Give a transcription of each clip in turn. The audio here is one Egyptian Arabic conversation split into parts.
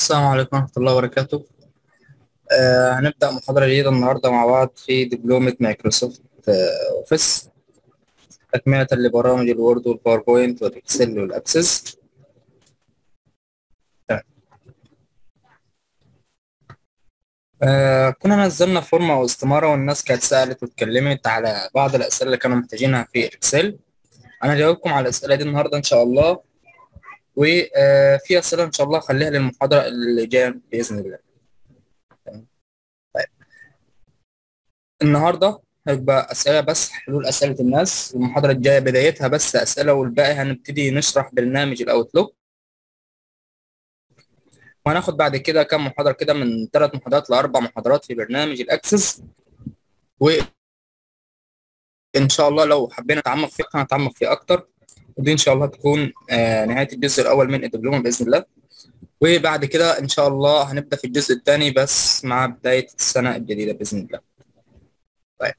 السلام عليكم ورحمة الله وبركاته آه هنبدأ محاضرة جديدة النهاردة مع بعض في دبلومة مايكروسوفت آه أوفيس تكملة لبرامج الوورد والباوربوينت والإكسل والأكسس تمام. آه كنا نزلنا فورمة أو استمارة والناس كانت سألت واتكلمت على بعض الأسئلة اللي كانوا محتاجينها في الإكسل أنا جاوبكم على الأسئلة دي النهاردة إن شاء الله وفي أسئلة إن شاء الله خليها للمحاضرة اللي جاية بإذن الله تمام. طيب النهاردة هيبقى أسئلة بس حلول أسئلة الناس المحاضرة الجاية بدايتها بس أسئلة والباقي هنبتدي نشرح برنامج الأوتلوك وهناخد بعد كده كام محاضرة كده من ثلاث محاضرات لأربع محاضرات في برنامج الأكسس وإن شاء الله لو حبينا نتعمق فيه هنتعمق فيه أكتر ودي إن شاء الله تكون آه نهاية الجزء الأول من الدبلومة بإذن الله وبعد كده إن شاء الله هنبدأ في الجزء الثاني بس مع بداية السنة الجديدة بإذن الله طيب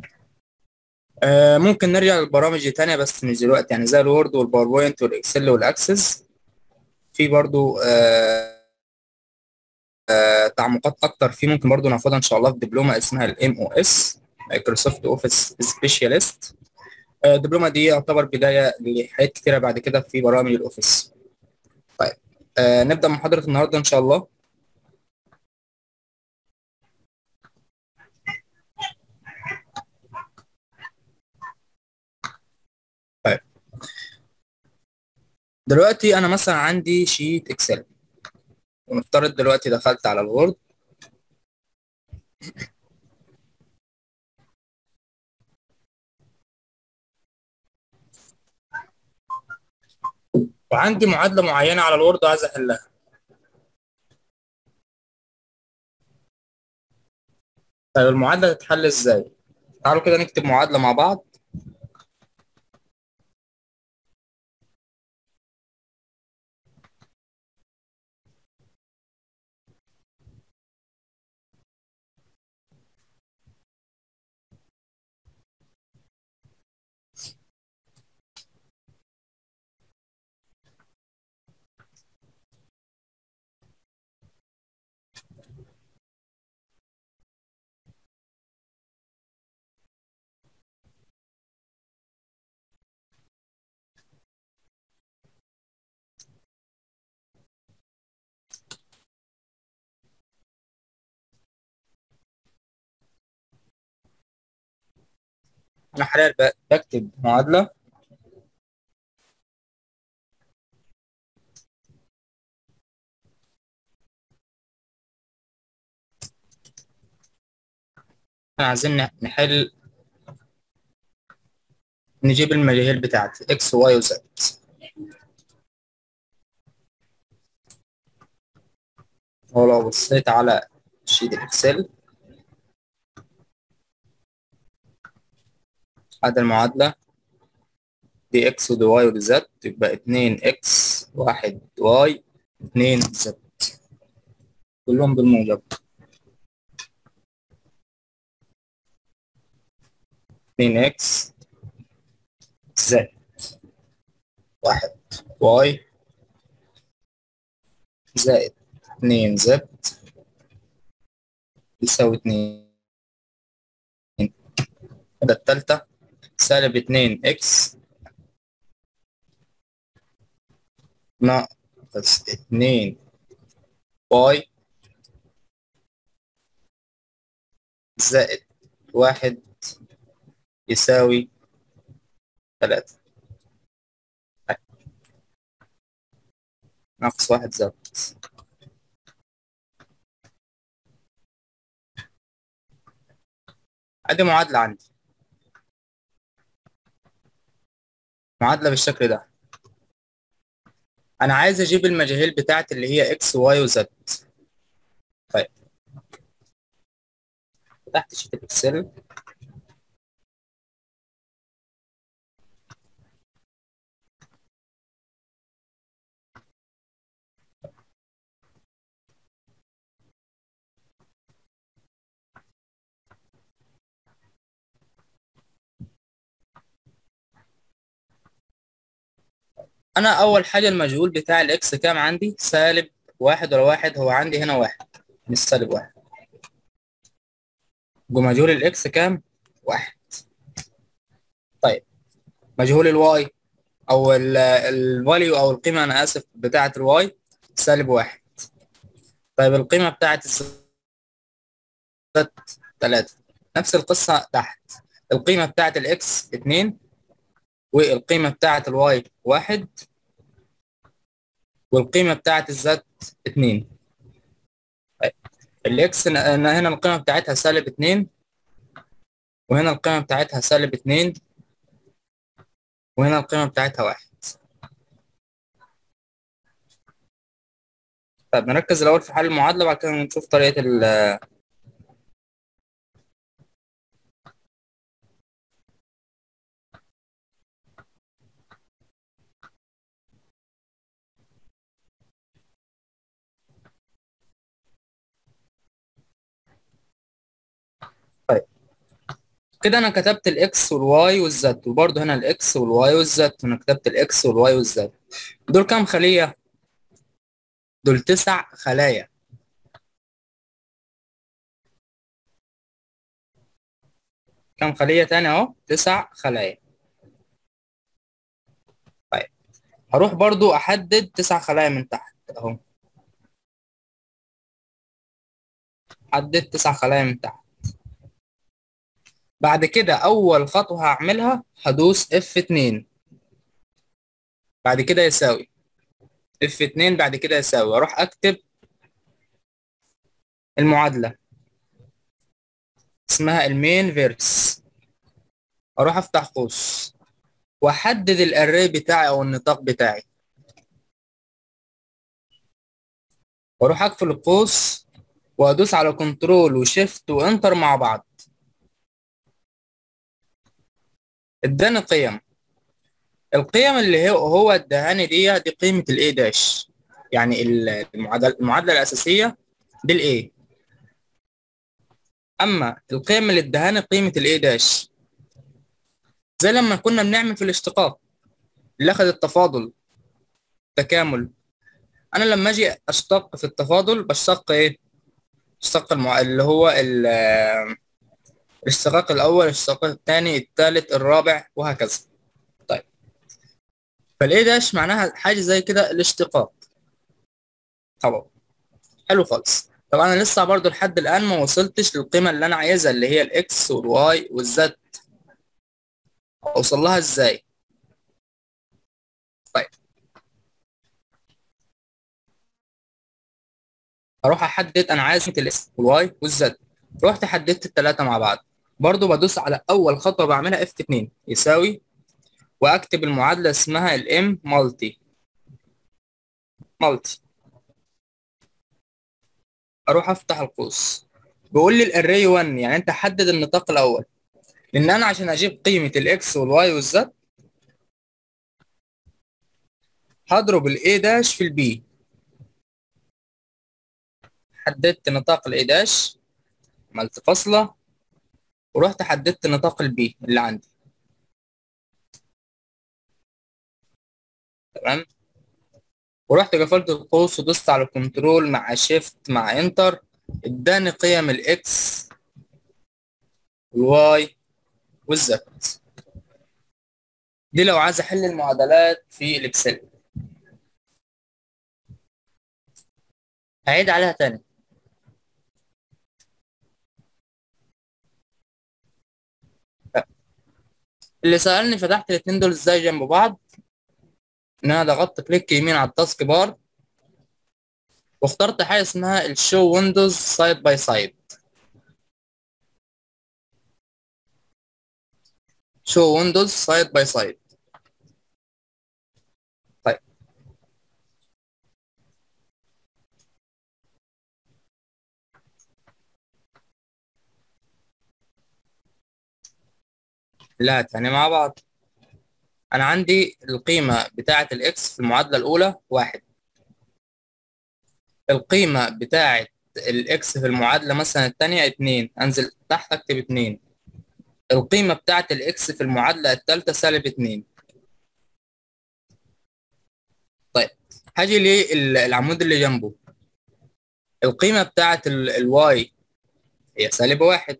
آه ممكن نرجع للبرامج تانية بس مش دلوقتي يعني زي الوورد والباوربوينت والإكسل والأكسس في برضو آه آه تعمقات أكتر في ممكن برضو ناخدها إن شاء الله في دبلومة اسمها الام او اس مايكروسوفت اوفيس سبيشاليست الدبلومة دي يعتبر بداية لحاجات كتيرة بعد كده في برامج الأوفيس. طيب آه نبدأ محاضرة النهاردة إن شاء الله. طيب دلوقتي أنا مثلا عندي شيت إكسل ونفترض دلوقتي دخلت على الوورد وعندي معادلة معينة على الوورد وعايز أحلها طيب المعادلة تتحل إزاي؟ تعالوا كده نكتب معادلة مع بعض أنا حاليا ب- بكتب معادلة احنا عايزين نح- نحل نجيب المجاهيل بتاعتي اكس واي وزد ولو بصيت على شيت الاكسل هذا المعادلة دي اكس ودي واي ودي زد يبقى اتنين اكس واحد واي اتنين زد كلهم بالموجب اتنين اكس زد واحد واي زائد اتنين زد يساوي اتنين كده التالتة سالب اتنين اكس ناقص اتنين واي زائد واحد يساوي تلاتة ناقص واحد زائد ادي معادلة عندي معادلة بالشكل ده انا عايز اجيب المجاهيل بتاعتي اللي هي اكس واي وزد طيب فتحت شيت الاكسل انا اول حاجه المجهول بتاع الاكس كام عندي سالب واحد ولا واحد هو عندي هنا واحد مش سالب واحد ومجهول الاكس كام واحد طيب مجهول الواي او الفاليو او القيمه انا اسف بتاعه الواي سالب واحد طيب القيمه بتاعه الزد تلاتة نفس القصه تحت القيمه بتاعه الاكس اتنين والقيمه بتاعه الواي واحد والقيمه بتاعه الزد اتنين طيب الاكس هنا القيمه بتاعتها سالب اتنين وهنا القيمه بتاعتها سالب اتنين وهنا القيمة بتاعتها واحد طيب نركز الأول في حل المعادلة بعد كده نشوف طريقة ال طيب كده انا كتبت الاكس والواي والزد وبرضه هنا الاكس والواي والزد انا كتبت الاكس والواي والزد دول كام خليه دول تسع خلايا كام خليه تاني اهو تسع خلايا طيب هروح برضو احدد تسع خلايا من تحت اهو حدد تسع خلايا من تحت بعد كده اول خطوه هعملها هدوس F2 بعد كده يساوي F2 بعد كده يساوي اروح اكتب المعادله اسمها المين فيرس اروح افتح قوس واحدد الاري بتاعي او النطاق بتاعي واروح اقفل القوس وادوس على كنترول وشيفت وانتر مع بعض اداني قيم القيم اللي هو هو ادهاني دي دي قيمه الاي داش يعني المعادله المعادله الاساسيه دي الاي اما القيم اللي ادهاني قيمه الاي داش زي لما كنا بنعمل في الاشتقاق اللي اخذ التفاضل تكامل انا لما اجي اشتق في التفاضل بشتق ايه اشتق المع... اللي هو ال الاشتقاق الأول الاشتقاق الثاني الثالث الرابع وهكذا طيب فالايه داش معناها حاجة زي كده الاشتقاق طبعا حلو خالص طبعا انا لسه برضو لحد الآن ما وصلتش للقيمة اللي أنا عايزها اللي هي الإكس والواي والزد أوصل لها إزاي؟ طيب أروح أحدد أنا عايز الإكس والواي والزد رحت حددت الثلاثة مع بعض برضو بدوس على أول خطوة بعملها F2 يساوي وأكتب المعادلة اسمها الام مالتي مالتي أروح أفتح القوس بيقول لي الاري 1 يعني أنت حدد النطاق الأول لأن أنا عشان أجيب قيمة الإكس والواي والزد هضرب الاي داش في البي حددت نطاق الاي داش عملت فاصلة ورحت حددت نطاق البي اللي عندي تمام ورحت قفلت القوس ودوست على كنترول مع شيفت مع انتر اداني قيم الاكس والواي والزد دي لو عايز احل المعادلات في الاكسل هعيد عليها تاني اللي سألني فتحت الاتنين دول ازاي جنب بعض ان انا ضغطت كليك يمين على التاسك بار واخترت حاجه اسمها الشو ويندوز سايد باي سايد شو ويندوز سايد باي سايد طيب لا تاني مع بعض انا عندي القيمة بتاعة الاكس في المعادلة الاولى واحد القيمة بتاعة الاكس في المعادلة مثلا التانية اتنين انزل تحت اكتب اتنين القيمة بتاعة الاكس في المعادلة التالتة سالب اتنين طيب هاجي للعمود اللي جنبه القيمة بتاعة الواي هي سالب واحد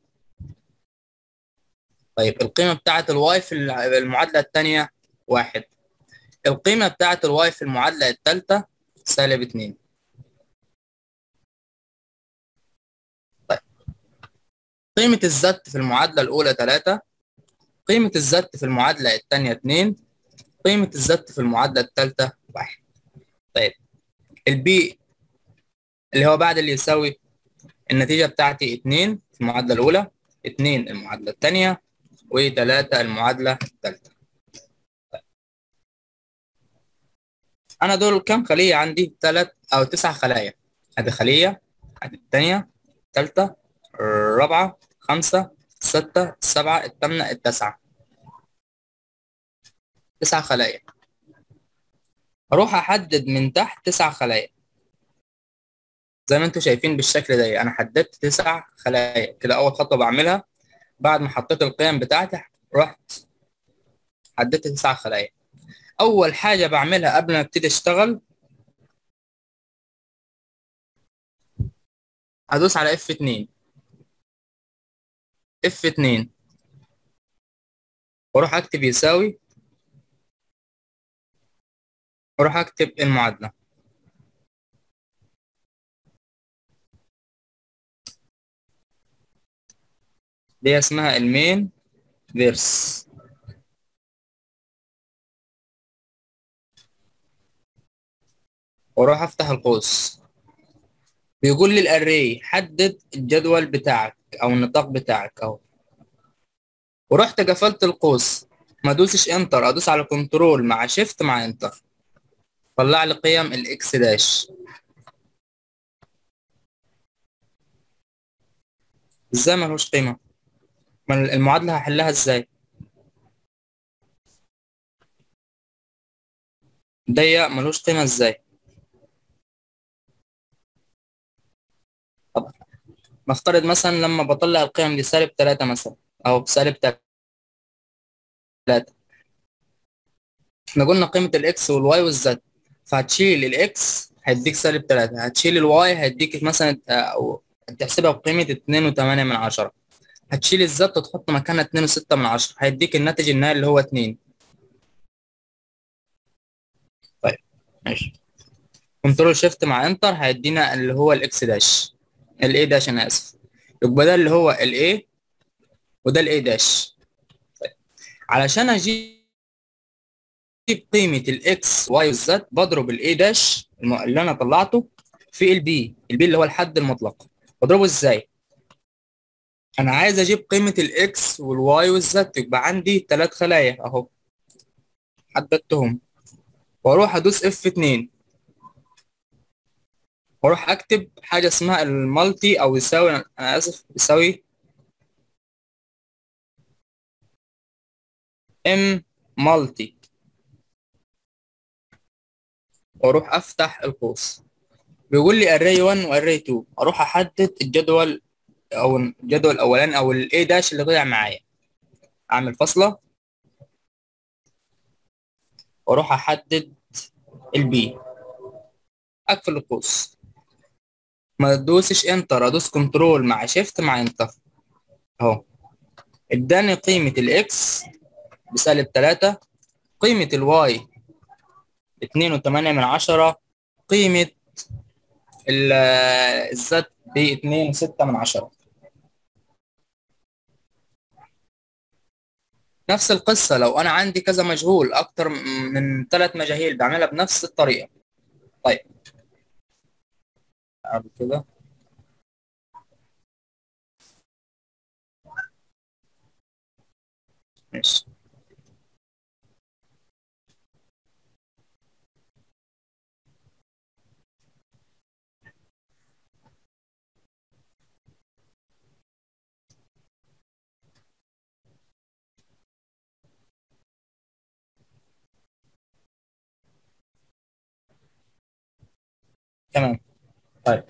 طيب القيمة بتاعة الواي في المعادلة الثانية واحد القيمة بتاعة الواي في المعادلة الثالثة سالب اتنين طيب قيمة الزت في المعادلة الأولى تلاتة قيمة الزت في المعادلة الثانية اتنين قيمة الزت في المعادلة الثالثة واحد طيب البي اللي هو بعد اللي يساوي النتيجة بتاعتي اتنين في المعادلة الأولى اتنين المعادلة الثانية وتلاتة المعادلة الثالثة طيب. أنا دول كم خلية عندي؟ تلات أو تسع خلايا هذه خلية هذه الثانية الثالثة الرابعة خمسة ستة السبعة الثامنة التاسعة تسع خلايا أروح أحدد من تحت تسع خلايا زي ما انتم شايفين بالشكل ده انا حددت تسع خلايا كده اول خطوه بعملها بعد ما حطيت القيم بتاعتي رحت حددت تسع خلايا اول حاجه بعملها قبل ما ابتدي اشتغل هدوس على اف 2 اف 2 واروح اكتب يساوي واروح اكتب المعادله دي اسمها المين فيرس واروح افتح القوس بيقول لي الاري حدد الجدول بتاعك او النطاق بتاعك اهو ورحت قفلت القوس ما ادوسش انتر ادوس على كنترول مع شيفت مع انتر طلع لي قيم الاكس داش ازاي ملوش قيمه ما المعادلة هحلها ازاي ضيق ملوش قيمة ازاي طب نفترض مثلا لما بطلع القيم دي سالب تلاتة مثلا أو بسالب تلاتة احنا قلنا قيمة الإكس والواي والزد فهتشيل الإكس هيديك سالب تلاتة هتشيل الواي هيديك مثلا أو تحسبها بقيمة اتنين وتمانية من عشرة هتشيل الزت وتحط مكانها اتنين وستة من عشرة هيديك الناتج النهائي اللي هو اتنين طيب ماشي كنترول شيفت مع انتر هيدينا اللي هو الاكس داش الاي داش انا اسف يبقى ده اللي هو الاي وده الاي داش طيب. علشان اجيب قيمة الاكس واي والزد بضرب الاي داش اللي انا طلعته في البي البي اللي هو الحد المطلق بضربه ازاي انا عايز اجيب قيمة الاكس والواي والزد يبقى عندي ثلاث خلايا اهو حددتهم واروح ادوس اف 2 واروح اكتب حاجة اسمها المالتي او يساوي انا اسف يساوي ام مالتي واروح افتح القوس بيقول لي array 1 وarray 2 اروح احدد الجدول او الجدول الاولاني او الاي داش اللي طلع معايا اعمل فاصله واروح احدد البي اقفل القوس ما تدوسش انتر ادوس كنترول مع شيفت مع انتر اهو اداني قيمة الاكس بسالب تلاتة قيمة الواي اتنين وتمانية من عشرة قيمة الزد باتنين وستة من عشرة نفس القصة لو أنا عندي كذا مجهول أكتر من ثلاث مجاهيل بعملها بنفس الطريقة طيب أعمل كده ماشي تمام طيب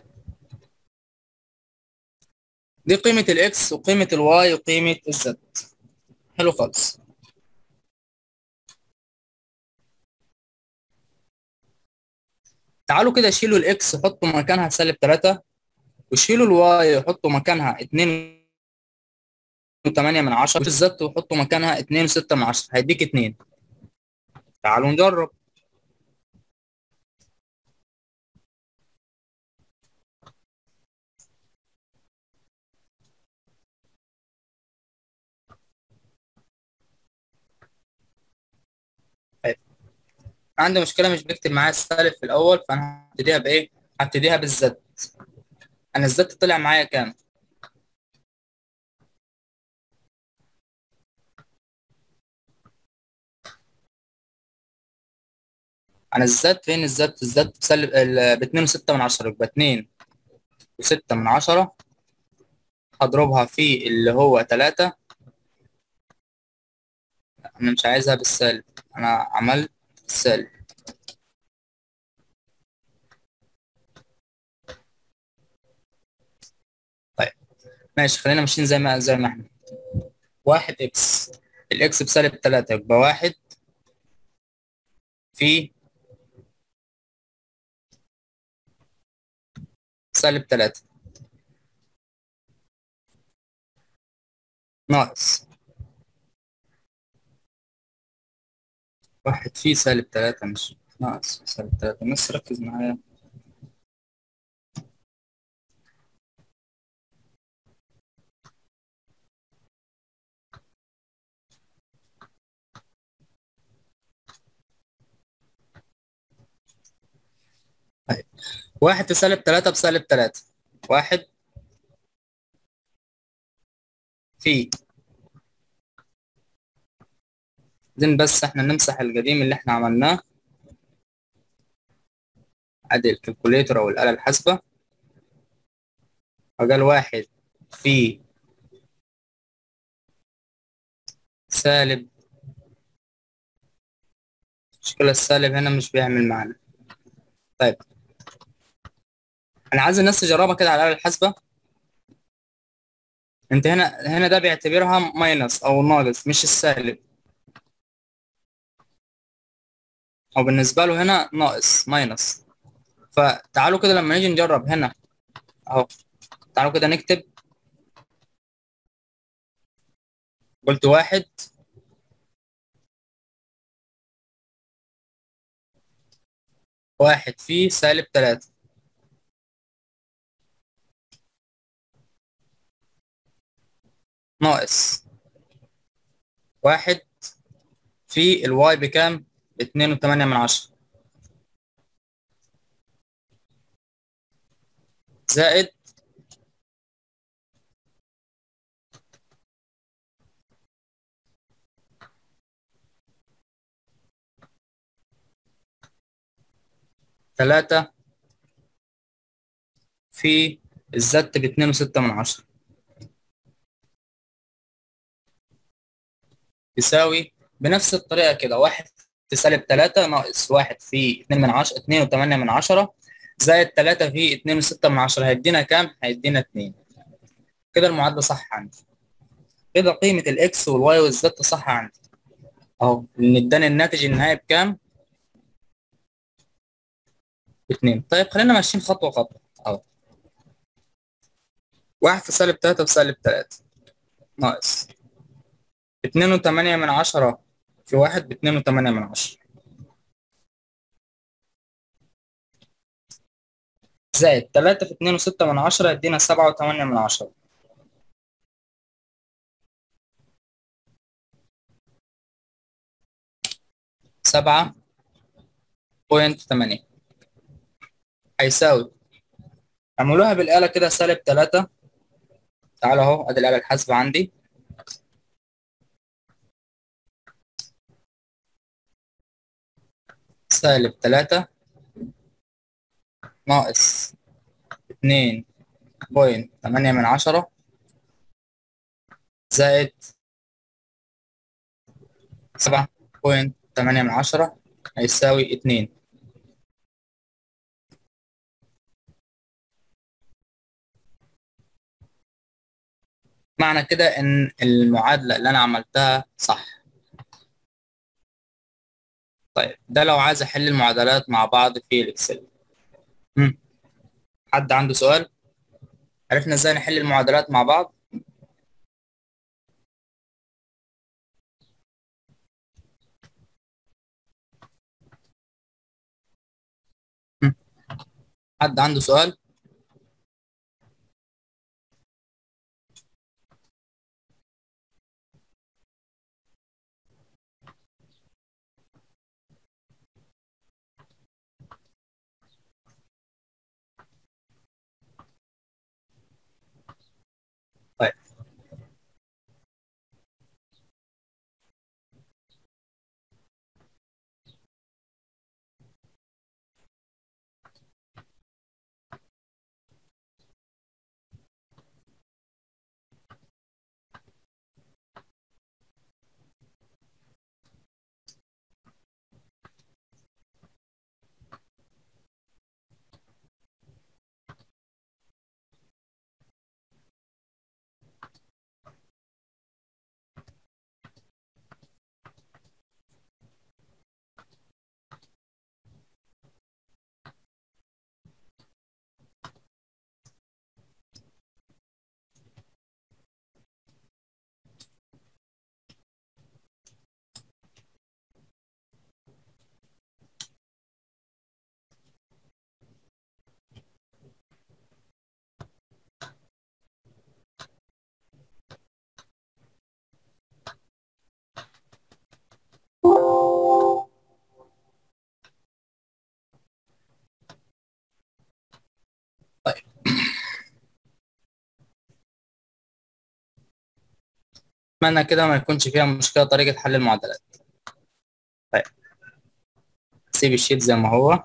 دي قيمة الاكس وقيمة الواي وقيمة الزد حلو خالص تعالوا كده شيلوا الاكس وحطوا مكانها سالب تلاتة وشيلوا الواي وحطوا مكانها 2 وتمانية من عشرة الزت وحطوا مكانها اتنين وستة من عشرة هيديك اتنين تعالوا نجرب طيب. عندي مشكلة مش بكتب معايا السالب في الأول فأنا هبتديها بإيه؟ هبتديها بالزت أنا الزت طلع معايا كام؟ انا الزد فين الزد الزد بسلب ب 2 و6 من 10 يبقى 2 و6 من 10 هضربها في اللي هو 3 انا مش عايزها بالسالب انا عملت السالب طيب ماشي خلينا ماشيين زي ما زي ما احنا واحد اكس الاكس بسالب 3 يبقى واحد في سالب تلاتة ناقص واحد فيه سالب تلاتة مش ناقص سالب تلاتة بس ركز معايا طيب واحد في سالب تلاتة بسالب تلاتة واحد في بعدين بس احنا نمسح القديم اللي احنا عملناه ادي الكالكوليتر او الآلة الحاسبة فقال واحد في سالب المشكلة السالب هنا مش بيعمل معانا طيب انا عايز الناس تجربها كده على الآلة الحاسبة انت هنا هنا ده بيعتبرها ماينس او ناقص مش السالب او بالنسبة له هنا ناقص ماينس فتعالوا كده لما نيجي نجرب هنا اهو تعالوا كده نكتب قلت واحد واحد في سالب تلاتة ناقص واحد في الواي بكام؟ باتنين وتمانية من عشرة زائد تلاتة في الزت باتنين وستة من عشرة يساوي بنفس الطريقة كده واحد في سالب تلاتة ناقص واحد في اتنين من عشرة اتنين وتمانية من عشرة زائد تلاتة في اتنين وستة من عشرة هيدينا كام؟ هيدينا اتنين كده المعادلة صح عندي كده قيمة الإكس والواي والزد صح عندي أهو إن اداني الناتج النهائي بكام؟ باتنين طيب خلينا ماشيين خطوة خطوة أهو واحد في سالب تلاتة بسالب تلاتة ناقص اتنين وتمانية من عشرة في واحد باتنين وتمانية من عشرة زائد تلاتة في اتنين وستة من عشرة يدينا سبعة وتمانية من عشرة سبعة بوينت تمانية هيساوي اعملوها بالآلة كده سالب تلاتة تعالى اهو ادي الآلة الحاسبة عندي سالب تلاتة ناقص اتنين بوينت تمانية من عشرة زائد سبعة بوينت تمانية من عشرة هيساوي اتنين معنى كده ان المعادلة اللي انا عملتها صح طيب ده لو عايز احل المعادلات مع بعض في الاكسل مم. حد عنده سؤال عرفنا ازاي نحل المعادلات مع بعض هم. حد عنده سؤال طيب طيب اتمنى كده ما يكونش فيها مشكلة طريقة حل المعادلات طيب سيب الشيت زي ما هو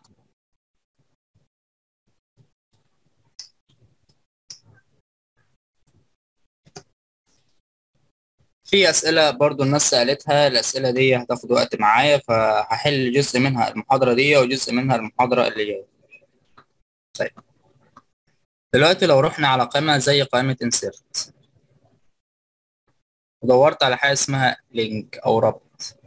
في أسئلة برضو الناس سألتها الأسئلة دي هتاخد وقت معايا فهحل جزء منها المحاضرة دي وجزء منها المحاضرة اللي جاية طيب دلوقتي لو رحنا على قائمة زي قائمة insert ودورت على حاجة اسمها لينك أو ربط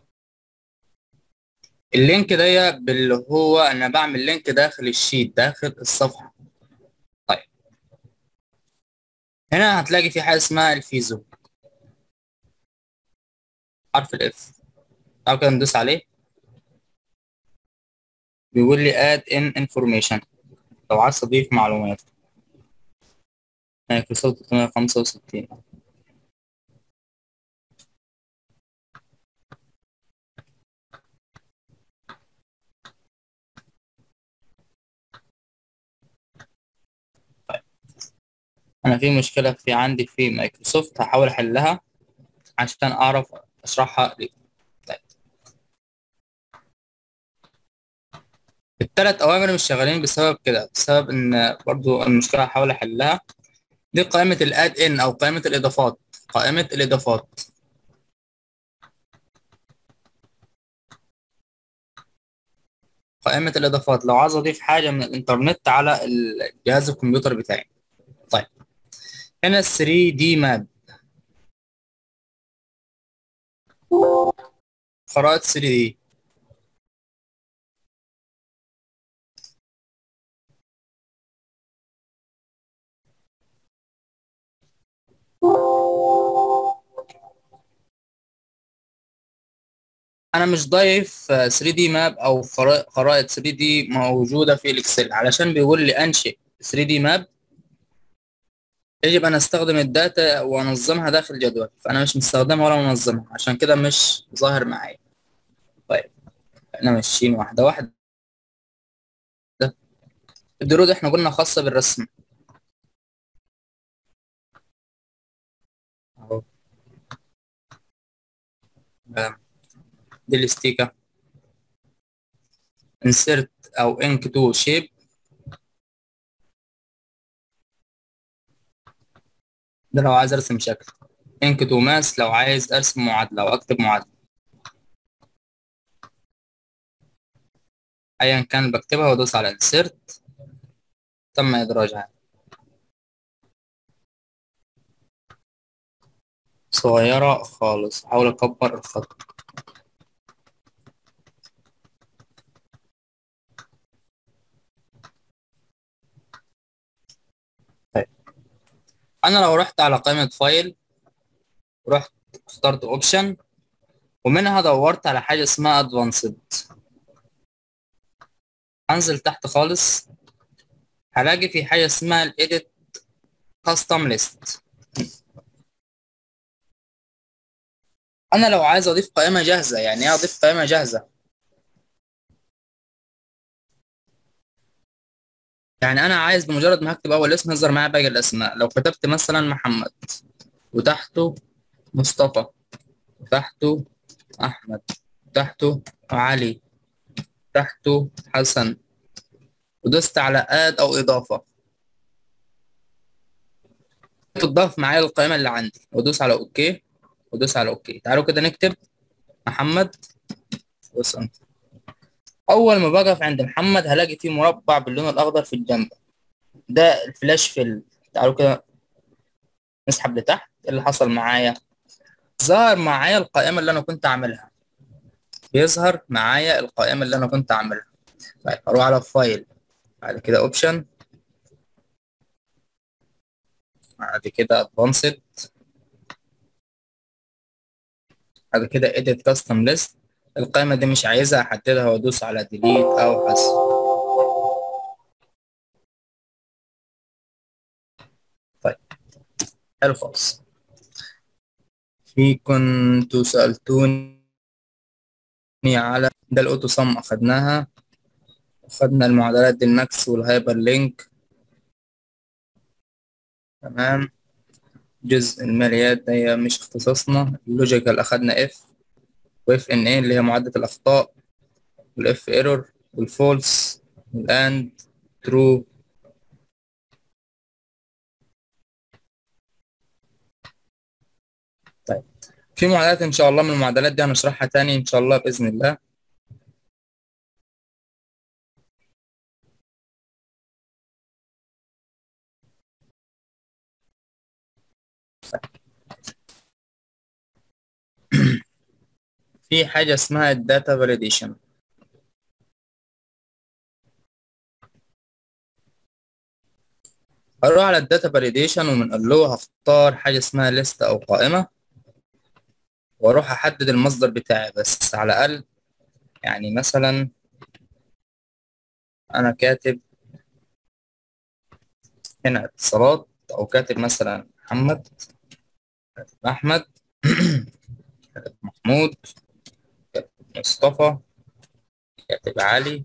اللينك ده باللي هو أنا بعمل لينك داخل الشيت داخل الصفحة طيب هنا هتلاقي في حاجة اسمها الفيزو حرف الاف تعال كده ندوس عليه بيقول لي add in information لو عايز تضيف معلومات مايكروسوفت 365 طيب. انا في مشكلة في عندي في مايكروسوفت هحاول احلها عشان اعرف اشرحها ليه طيب. الثلاث اوامر مش شغالين بسبب كده بسبب ان برضو المشكلة هحاول احلها دي قائمة الاد ان او قائمة الاضافات قائمة الاضافات قائمة الاضافات لو عايز اضيف حاجة من الانترنت على الجهاز الكمبيوتر بتاعي طيب هنا ال 3 دي ماب خرائط 3 دي انا مش ضايف 3 دي ماب او خرائط 3 دي موجوده في الاكسل علشان بيقول لي انشئ 3 دي ماب يجب ان استخدم الداتا وانظمها داخل جدول فانا مش مستخدمها ولا منظمها عشان كده مش ظاهر معايا طيب احنا ماشيين واحده واحده الدرود احنا قلنا خاصه بالرسم اهو دي الاستيكه insert او ink to shape ده لو عايز ارسم شكل ink to mass لو عايز ارسم معادله او اكتب معادله ايا كان بكتبها وادوس على insert تم ادراجها صغيرة خالص احاول اكبر الخط انا لو رحت على قائمة فايل ورحت اخترت اوبشن ومنها دورت على حاجة اسمها ادفانسد انزل تحت خالص هلاقي في حاجة اسمها الايديت كاستم ليست انا لو عايز اضيف قائمة جاهزة يعني ايه اضيف قائمة جاهزة يعني انا عايز بمجرد ما هكتب اول اسم يظهر معايا باقي الاسماء لو كتبت مثلا محمد وتحته مصطفى وتحته احمد وتحته علي تحته حسن ودوست على اد او اضافه تضاف معايا القائمه اللي عندي وادوس على اوكي وادوس على اوكي تعالوا كده نكتب محمد وصل اول ما بقف عند محمد هلاقي فيه مربع باللون الاخضر في الجنب ده الفلاش فيل تعالوا كده نسحب لتحت اللي حصل معايا ظهر معايا القائمه اللي انا كنت عاملها بيظهر معايا القائمه اللي انا كنت عاملها طيب اروح على فايل بعد كده اوبشن بعد كده ادفانسد بعد كده edit custom list القائمة دي مش عايزها احددها وادوس على delete او حذف طيب حلو خالص في كنتوا سألتوني على ده الاوتو صم اخدناها اخدنا المعادلات دي الماكس والهايبر لينك تمام جزء الماليات ده مش اختصاصنا اللوجيكال اخدنا اف واف ان ايه اللي هي معادلة الاخطاء والاف ايرور والفولس والاند ترو طيب في معادلات ان شاء الله من المعادلات دي هنشرحها تاني ان شاء الله باذن الله في حاجة اسمها الداتا فاليديشن اروح على الداتا فاليديشن ومن له هختار حاجة اسمها ليست او قائمة واروح احدد المصدر بتاعي بس على الاقل يعني مثلا انا كاتب هنا اتصالات او كاتب مثلا محمد كاتب احمد كاتب محمود كاتب مصطفى كاتب علي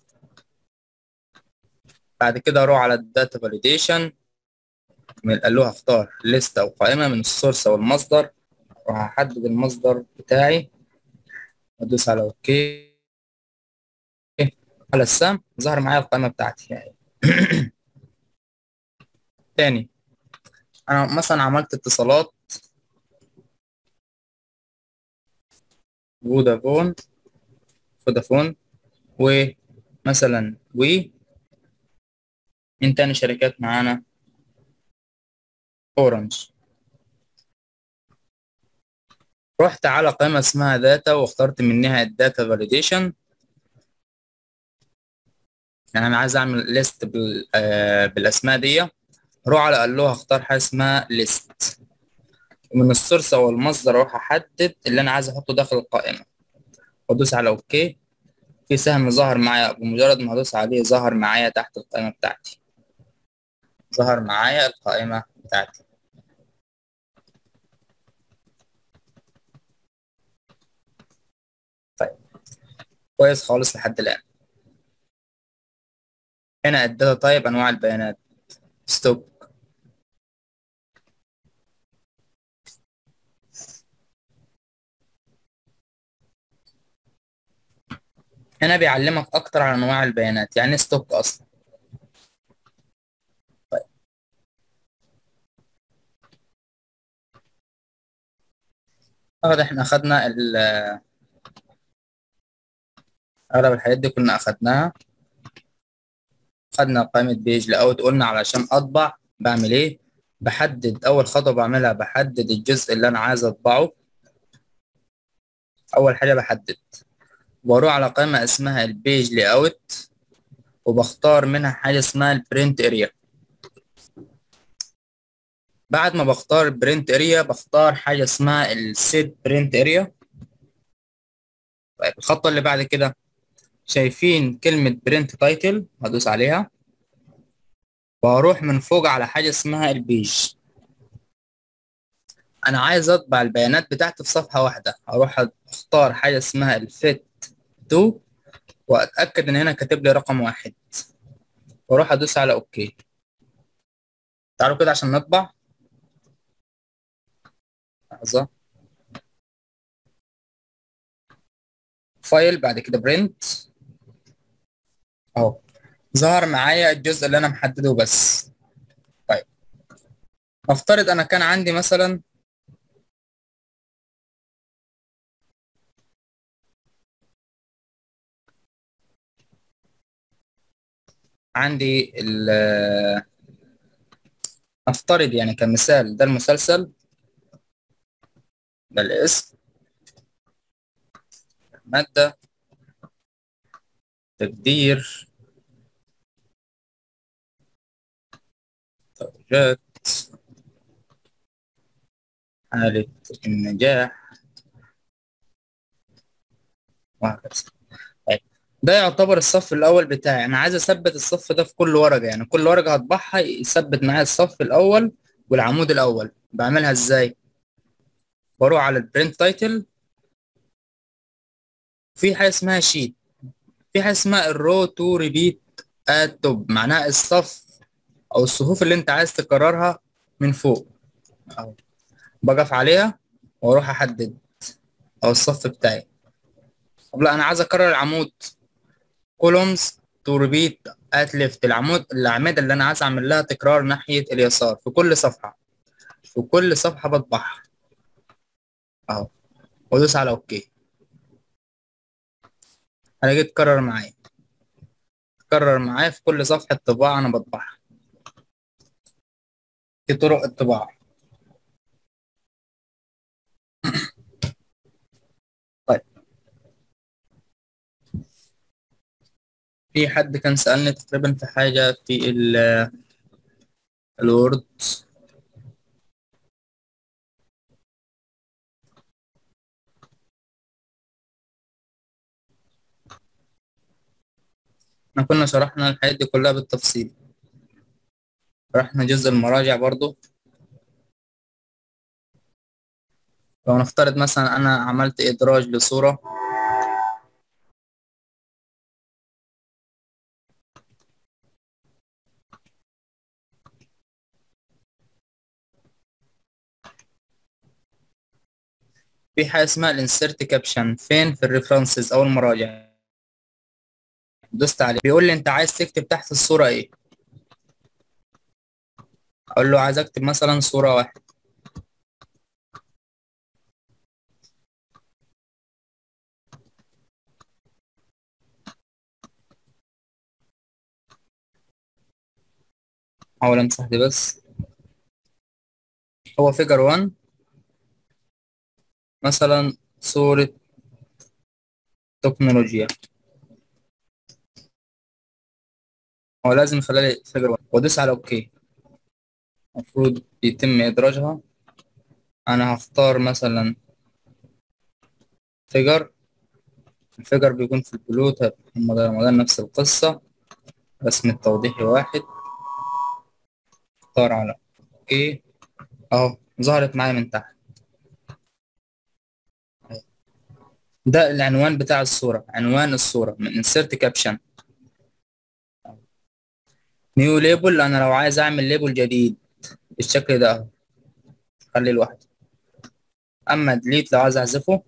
بعد كده اروح على الداتا فاليديشن من قال له هختار ليست او قائمه من السورس او المصدر وهحدد المصدر بتاعي وادوس على اوكي على السهم ظهر معايا القائمه بتاعتي يعني تاني انا مثلا عملت اتصالات فودافون فودافون ومثلا وي من تاني شركات معانا اورنج رحت على قائمة اسمها داتا واخترت منها الداتا فاليديشن يعني انا عايز اعمل ليست بال آه بالاسماء دي اروح على قال له هختار حاجة اسمها ليست ومن السورس او المصدر اروح احدد اللي انا عايز احطه داخل القائمة وادوس على اوكي في سهم ظهر معايا بمجرد ما ادوس عليه ظهر معايا تحت القائمة بتاعتي ظهر معايا القائمة بتاعتي طيب كويس خالص لحد الآن هنا الداتا تايب أنواع البيانات ستوك هنا بيعلمك أكتر عن أنواع البيانات يعني ستوك أصلا طيب أغلب إحنا أخدنا ال أغلب الحاجات دي كنا أخدناها خدنا قائمة بيج لأوت قلنا علشان أطبع بعمل إيه بحدد أول خطوة بعملها بحدد الجزء اللي أنا عايز أطبعه أول حاجة بحدد واروح على قائمة اسمها البيج لي اوت وبختار منها حاجة اسمها البرنت اريا بعد ما بختار برنت اريا بختار حاجه اسمها السيت برنت اريا طيب الخطوه اللي بعد كده شايفين كلمه برنت تايتل هدوس عليها وهروح من فوق على حاجه اسمها البيج انا عايز اطبع البيانات بتاعتي في صفحه واحده هروح اختار حاجه اسمها الفيت تو واتاكد ان هنا كاتب لي رقم واحد واروح ادوس على اوكي تعالوا كده عشان نطبع لحظه فايل بعد كده برنت اهو ظهر معايا الجزء اللي انا محدده بس طيب نفترض انا كان عندي مثلا عندي ال نفترض يعني كمثال ده المسلسل ده الاسم مادة تقدير درجات حالة النجاح وهكذا طيب ده يعتبر الصف الأول بتاعي أنا عايز أثبت الصف ده في كل ورقة يعني كل ورقة هطبعها يثبت معايا الصف الأول والعمود الأول بعملها إزاي؟ بروح على البرنت تايتل في حاجة اسمها شيت في حاجة اسمها الرو تو ريبيت ات توب معناها الصف أو الصفوف اللي أنت عايز تكررها من فوق أهو بقف عليها وأروح أحدد أو الصف بتاعي طب لا أنا عايز أكرر العمود columns to repeat at left العمود الأعمدة اللي أنا عايز أعمل لها تكرار ناحية اليسار في كل صفحة في كل صفحة بطبعها أهو وأدوس على أوكي هلاقيه اتكرر معايا اتكرر معايا في كل صفحة طباعة أنا بطبعها دي طرق الطباعة طيب في حد كان سألني تقريبا في حاجة في ال الوورد احنا كنا شرحنا الحاجات دي كلها بالتفصيل شرحنا جزء المراجع برضو لو نفترض مثلا انا عملت ادراج لصورة في حاجة اسمها الانسيرت كابشن فين في الريفرنسز او المراجع دوست عليه بيقول لي انت عايز تكتب تحت الصورة ايه اقول له عايز اكتب مثلا صورة واحد احاول امسح دي بس هو فيجر 1 مثلا صورة تكنولوجيا هو لازم خلال فيجر 1 وادوس على اوكي المفروض يتم ادراجها انا هختار مثلا فيجر الفيجر بيكون في البلوت هم نفس القصة رسم التوضيحي واحد اختار على اوكي اهو ظهرت معايا من تحت ده العنوان بتاع الصورة عنوان الصورة من insert caption نيو ليبل انا لو عايز اعمل ليبل جديد بالشكل ده اهو خليه لوحده اما ديليت لو عايز احذفه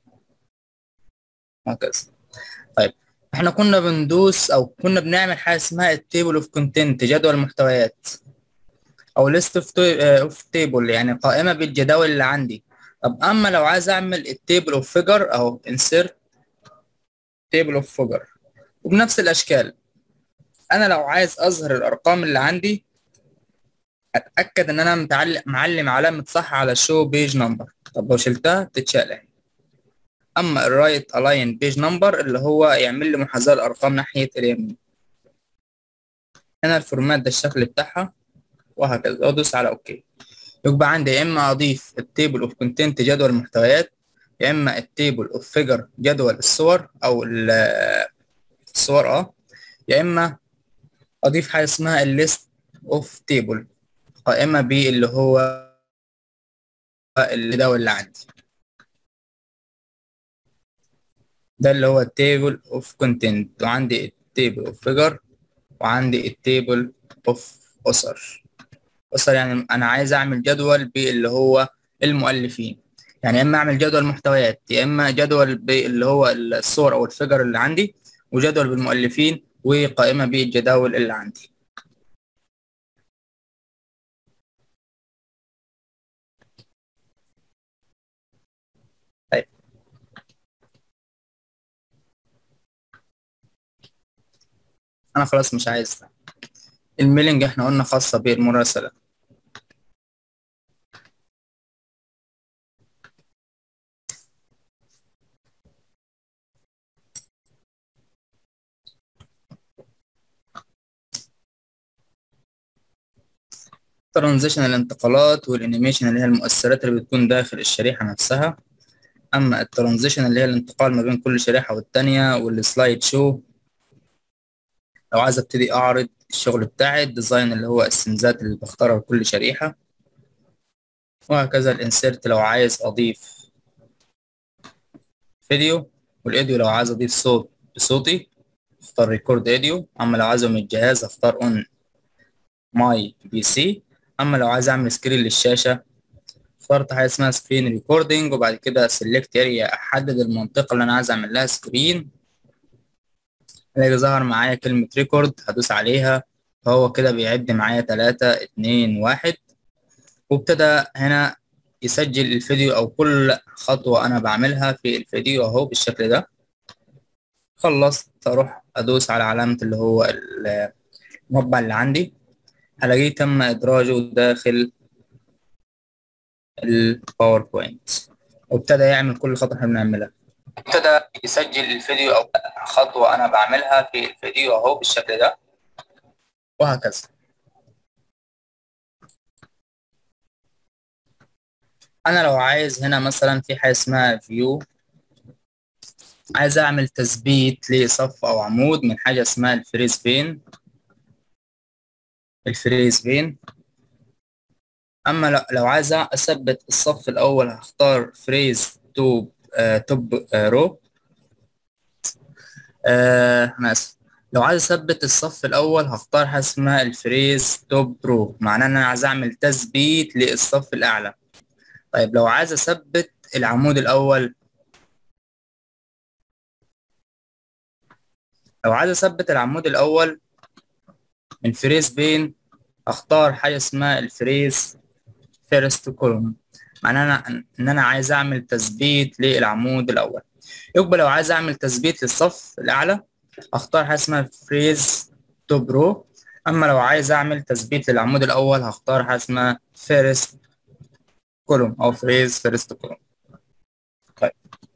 هكذا طيب احنا كنا بندوس او كنا بنعمل حاجه اسمها التيبل اوف كونتنت جدول المحتويات او ليست اوف تيبل يعني قائمه بالجداول اللي عندي طب اما لو عايز اعمل التيبل اوف فيجر اهو انسيرت تيبل اوف فيجر وبنفس الاشكال انا لو عايز اظهر الارقام اللي عندي اتاكد ان انا متعلم معلم علامه صح على شو بيج نمبر طب لو شلتها تتشال اهي اما الرايت الاين بيج نمبر اللي هو يعمل لي محاذاه الارقام ناحيه اليمين هنا الفورمات ده الشكل بتاعها وهكذا وادوس على اوكي يبقى عندي يا اما اضيف التيبل اوف كونتنت جدول المحتويات يا اما التيبل اوف فيجر جدول الصور او الصور اه يا اما اضيف حاجه اسمها الليست اوف تيبل قائمه باللي هو الجدول اللي عندي ده اللي هو التيبل اوف كونتنت وعندي التيبل اوف فيجر وعندي التيبل اوف اسر اسر يعني انا عايز اعمل جدول باللي هو المؤلفين يعني يا اما اعمل جدول محتويات يا اما جدول باللي هو الصور او الفيجر اللي عندي وجدول بالمؤلفين وقائمه بالجداول اللي عندي طيب انا خلاص مش عايز ده الميلينج احنا قلنا خاصه بالمراسله ترانزيشن الانتقالات والانيميشن اللي هي المؤثرات اللي بتكون داخل الشريحة نفسها اما الترانزيشن اللي هي الانتقال ما بين كل شريحة والتانية والسلايد شو لو عايز ابتدي اعرض الشغل بتاعي الديزاين اللي هو السنزات اللي بختارها لكل شريحة وهكذا الانسيرت لو عايز اضيف فيديو والايديو لو عايز اضيف صوت بصوتي اختار ريكورد ايديو اما لو عايزه من الجهاز اختار اون ماي بي سي اما لو عايز اعمل سكرين للشاشه اخترت حاجه اسمها سكرين ريكوردنج وبعد كده سيلكت اريا احدد المنطقه اللي انا عايز اعمل لها سكرين الاقي ظهر معايا كلمه ريكورد هدوس عليها فهو كده بيعد معايا تلاتة اتنين واحد وابتدى هنا يسجل الفيديو او كل خطوه انا بعملها في الفيديو اهو بالشكل ده خلصت اروح ادوس على علامه اللي هو المربع اللي عندي هلاقيه تم إدراجه داخل الباوربوينت وابتدى يعمل كل خطوة احنا بنعملها ابتدى يسجل الفيديو أو خطوة أنا بعملها في الفيديو أهو بالشكل ده وهكذا أنا لو عايز هنا مثلا في حاجة اسمها فيو عايز أعمل تثبيت لصف أو عمود من حاجة اسمها الفريز بين الفريز بين اما لو عايز اثبت الصف الاول هختار فريز توب آه توب آه رو آه انا اسف لو عايز اثبت الصف الاول هختار حاجه اسمها الفريز توب رو معناه ان انا عايز اعمل تثبيت للصف الاعلى طيب لو عايز اثبت العمود الاول لو عايز اثبت العمود الاول من فريز بين اختار حاجه اسمها الفريز فيرست كولوم معناه ان انا عايز اعمل تثبيت للعمود الاول يبقى لو عايز اعمل تثبيت للصف الاعلى اختار حاجه اسمها فريز توب رو اما لو عايز اعمل تثبيت للعمود الاول هختار حاجه اسمها فيرست كولوم او فريز فيرست كولوم طيب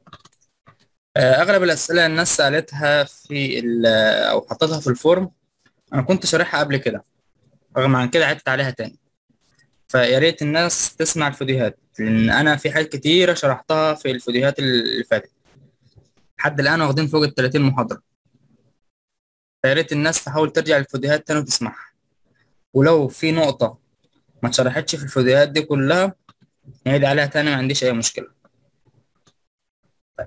اغلب الاسئله الناس سالتها في او حطيتها في الفورم انا كنت شارحها قبل كده رغم عن كده عدت عليها تاني فيا ريت الناس تسمع الفيديوهات لان انا في حاجات كتيره شرحتها في الفيديوهات اللي فاتت لحد الان واخدين فوق ال 30 محاضره فيا ريت الناس تحاول ترجع للفيديوهات تاني وتسمعها ولو في نقطه ما اتشرحتش في الفيديوهات دي كلها نعيد عليها تاني ما عنديش اي مشكله طيب.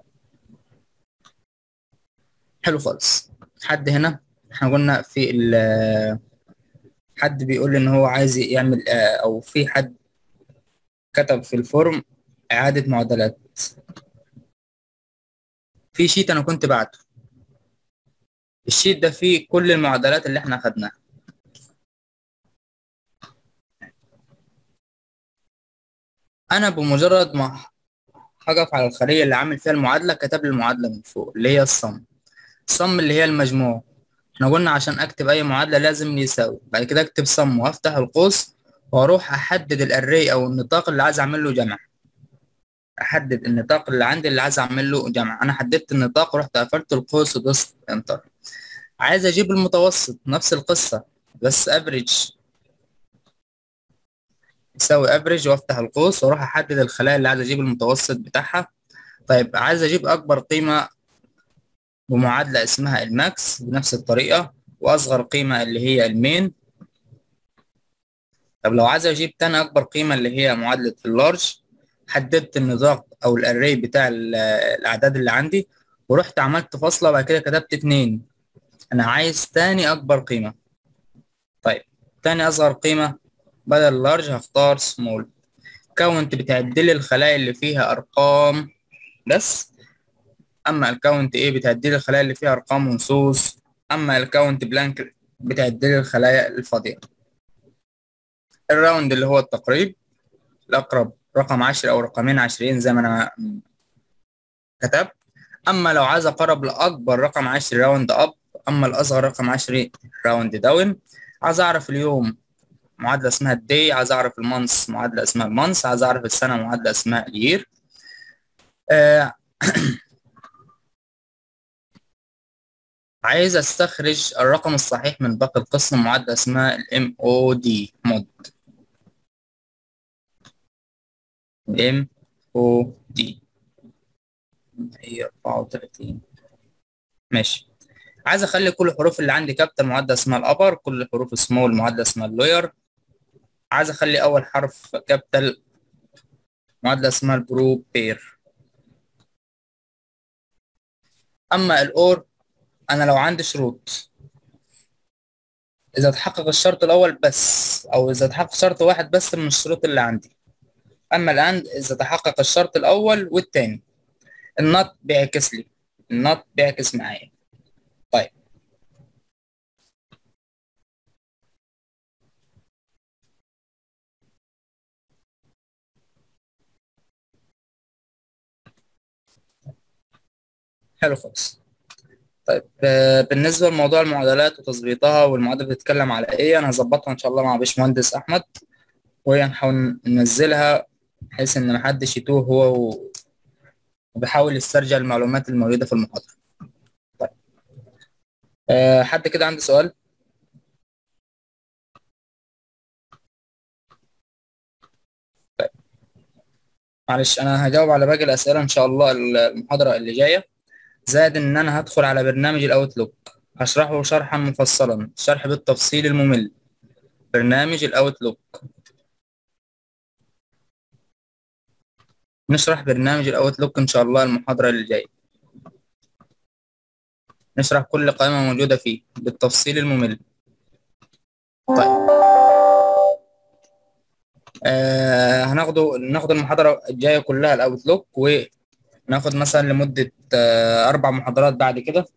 حلو خالص لحد هنا احنا قلنا في ال حد بيقول لي ان هو عايز يعمل او في حد كتب في الفورم اعادة معادلات في شيت انا كنت بعته الشيت ده فيه كل المعادلات اللي احنا خدناها انا بمجرد ما هقف على الخلية اللي عامل فيها المعادلة كتب لي المعادلة من فوق اللي هي الصم الصم اللي هي المجموع احنا قلنا عشان اكتب اي معادله لازم يساوي بعد كده اكتب صم وافتح القوس واروح احدد الاري او النطاق اللي عايز اعمل له جمع احدد النطاق اللي عندي اللي عايز اعمل له جمع انا حددت النطاق ورحت قفلت القوس ودوست انتر عايز اجيب المتوسط نفس القصه بس افريج يساوي افريج وافتح القوس واروح احدد الخلايا اللي عايز اجيب المتوسط بتاعها طيب عايز اجيب اكبر قيمة بمعادلة اسمها الماكس بنفس الطريقة واصغر قيمة اللي هي المين طب لو عايز اجيب تاني اكبر قيمة اللي هي معادلة اللارج حددت النطاق او الاري بتاع الاعداد اللي عندي ورحت عملت فاصلة بعد كده كتبت اتنين انا عايز تاني اكبر قيمة طيب تاني اصغر قيمة بدل لارج هختار سمول كاونت بتعدلي الخلايا اللي فيها ارقام بس اما الكاونت ايه بتعدلي الخلايا اللي فيها ارقام ونصوص اما الكاونت بلانك بتعدلي الخلايا الفاضية الراوند اللي هو التقريب الاقرب رقم عشرة او رقمين عشرين زي ما انا كتبت اما لو عايز اقرب لاكبر رقم عشري راوند اب اما الاصغر رقم عشري راوند داون عايز اعرف اليوم معادله اسمها الدي عايز اعرف المانس معادله اسمها المانس عايز اعرف السنه معادله اسمها الير آه عايز استخرج الرقم الصحيح من باقي القسم معادله اسمها الام او دي مود الام او دي هي 34 ماشي عايز اخلي كل الحروف اللي عندي كابيتال معادله اسمها الابر كل الحروف سمول معادله اسمها اللوير عايز اخلي اول حرف كابيتال معادله اسمها البرو بير اما الاور انا لو عندي شروط اذا تحقق الشرط الاول بس او اذا تحقق شرط واحد بس من الشروط اللي عندي اما الان اذا تحقق الشرط الاول والتاني النط بيعكس لي النط بيعكس معايا طيب حلو خالص طيب بالنسبة لموضوع المعادلات وتظبيطها والمعادلة بتتكلم على ايه انا هظبطها ان شاء الله مع باشمهندس احمد وهنحاول ننزلها بحيث ان محدش يتوه هو و... وبيحاول يسترجع المعلومات الموجودة في المحاضرة طيب أه حد كده عنده سؤال طيب معلش انا هجاوب على باقي الاسئلة ان شاء الله المحاضرة اللي جاية زائد ان انا هدخل على برنامج الاوتلوك هشرحه شرحا مفصلا شرح بالتفصيل الممل برنامج الاوتلوك نشرح برنامج الاوتلوك ان شاء الله المحاضرة اللي جاية نشرح كل قائمة موجودة فيه بالتفصيل الممل طيب آه هناخده ناخد المحاضرة الجاية كلها الاوتلوك وناخد مثلا لمدة آه أربع محاضرات بعد كده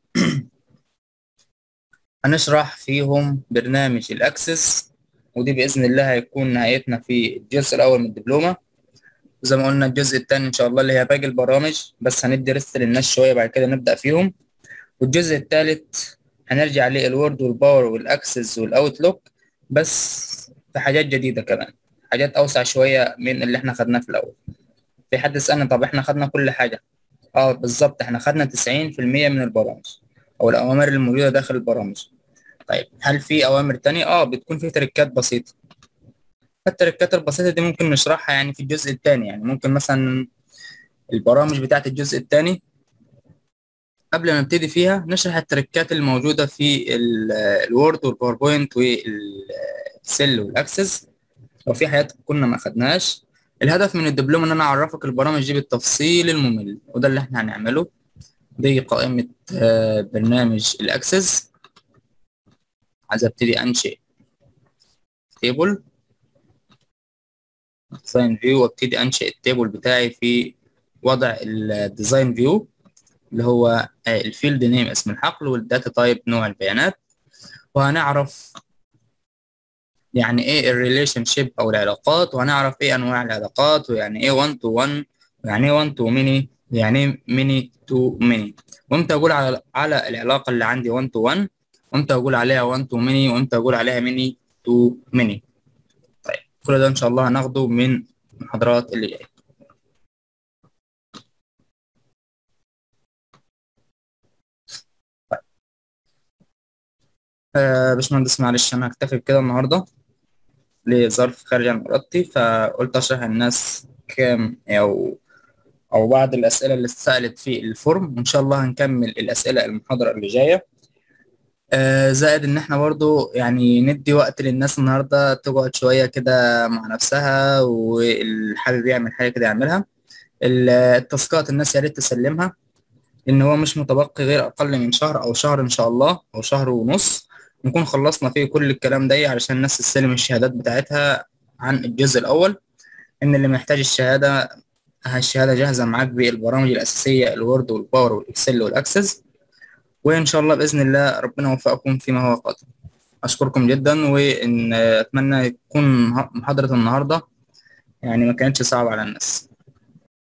هنشرح فيهم برنامج الأكسس ودي بإذن الله هيكون نهايتنا في الجزء الأول من الدبلومة زي ما قلنا الجزء الثاني إن شاء الله اللي هي باقي البرامج بس هندي ريست للناس شوية بعد كده نبدأ فيهم والجزء الثالث هنرجع للوورد والباور والأكسس والأوتلوك بس في حاجات جديدة كمان حاجات أوسع شوية من اللي احنا خدناه في الأول في حد سألني طب احنا خدنا كل حاجة اه بالظبط احنا خدنا تسعين في المية من البرامج أو الأوامر الموجودة داخل البرامج طيب هل في أوامر تانية؟ اه بتكون في تريكات بسيطة التريكات البسيطة دي ممكن نشرحها يعني في الجزء الثاني يعني ممكن مثلا البرامج بتاعت الجزء الثاني قبل ما نبتدي فيها نشرح التريكات الموجودة في الوورد والباوربوينت والسيل والأكسس لو في حاجات كنا ما خدناش الهدف من الدبلوم ان انا اعرفك البرامج دي بالتفصيل الممل وده اللي احنا هنعمله دي قائمة برنامج الأكسس عايز ابتدي انشئ تيبل ديزاين فيو وابتدي انشئ التيبل بتاعي في وضع الديزاين فيو اللي هو الفيلد نيم اسم الحقل والداتا تايب نوع البيانات وهنعرف يعني ايه الريليشن شيب او العلاقات وهنعرف ايه انواع العلاقات ويعني ايه 1 تو 1 ويعني ايه 1 تو ميني يعني ايه ميني تو ميني وامتى اقول على على العلاقه اللي عندي 1 تو 1 وامتى اقول عليها 1 تو ميني وامتى اقول عليها ميني تو ميني طيب كل ده ان شاء الله هناخده من المحاضرات اللي جايه طيب. آه باشمهندس معلش انا هكتفي بكده النهارده لظرف خارج عن إرادتي فقلت أشرح للناس كام أو أو بعض الأسئلة اللي اتسألت في الفورم وإن شاء الله هنكمل الأسئلة المحاضرة اللي جاية آه، زائد إن إحنا برضو يعني ندي وقت للناس النهاردة تقعد شوية كده مع نفسها واللي حابب يعمل حاجة كده يعملها ال- التاسكات الناس يا ريت تسلمها إن هو مش متبقي غير أقل من شهر أو شهر إن شاء الله أو شهر ونص نكون خلصنا فيه كل الكلام ده علشان الناس تستلم الشهادات بتاعتها عن الجزء الأول إن اللي محتاج الشهادة الشهادة جاهزة معاك بالبرامج الأساسية الوورد والباور والإكسل والأكسس وإن شاء الله بإذن الله ربنا يوفقكم فيما هو قادم أشكركم جدا وإن أتمنى يكون محاضرة النهاردة يعني ما كانتش صعبة على الناس